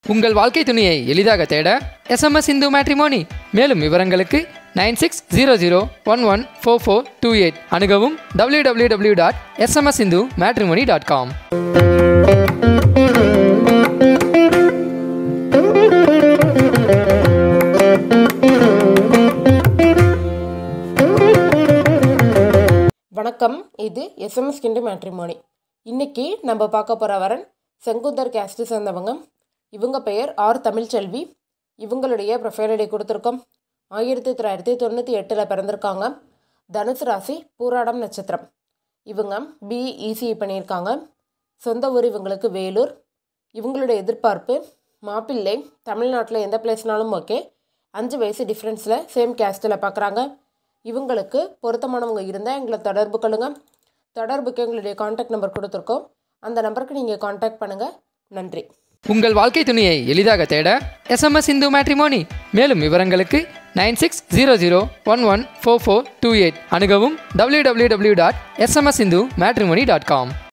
உங்கள் வாழ்க்கை துணையை எளிதாக தேட எஸ்எம்எஸ் இந்து மேட்ரிமோனி மேலும் விவரங்களுக்கு nine six zero zero one one four four two eight அணுகவும் W W W dot SMS Hindu matrimony dot com வணக்கம் இது எஸ்எம்எஸ் கிண்டு மேட்ரிமோனி இன்னைக்கு நம்ம பார்க்க போகிற வரன் செங்குந்தர் கேஸ்ட் சேர்ந்தவங்க இவங்க பெயர் ஆர் தமிழ்ச்செல்வி இவங்களுடைய ப்ரொஃபைல் ஐடி கொடுத்துருக்கோம் ஆயிரத்தி தொள்ளாயிரத்தி தொண்ணூற்றி எட்டில் பிறந்திருக்காங்க தனுசு ராசி பூராடம் நட்சத்திரம் இவங்க பிஇ இசிஇ பண்ணியிருக்காங்க சொந்த ஊர் இவங்களுக்கு வேலூர் இவங்களுடைய எதிர்பார்ப்பு மாப்பிள்ளை தமிழ்நாட்டில் எந்த பிளேஸ்னாலும் ஓகே அஞ்சு வயசு டிஃப்ரென்ஸில் சேம் கேஸ்ட்டில் பார்க்குறாங்க இவங்களுக்கு பொருத்தமானவங்க இருந்தால் எங்களை தொடர்பு கொள்ளுங்க தொடர்புக்கு எங்களுடைய காண்டாக்ட் நம்பர் கொடுத்துருக்கோம் அந்த நம்பருக்கு நீங்கள் காண்டாக்ட் பண்ணுங்கள் நன்றி உங்கள் வாழ்க்கை துணையை எளிதாக தேட எஸ்எம்எஸ் இந்து மேட்ரிமோனி மேலும் விவரங்களுக்கு nine six zero zero one one four four two eight அணுகவும் W W W dot SMS Hindu matrimony dot com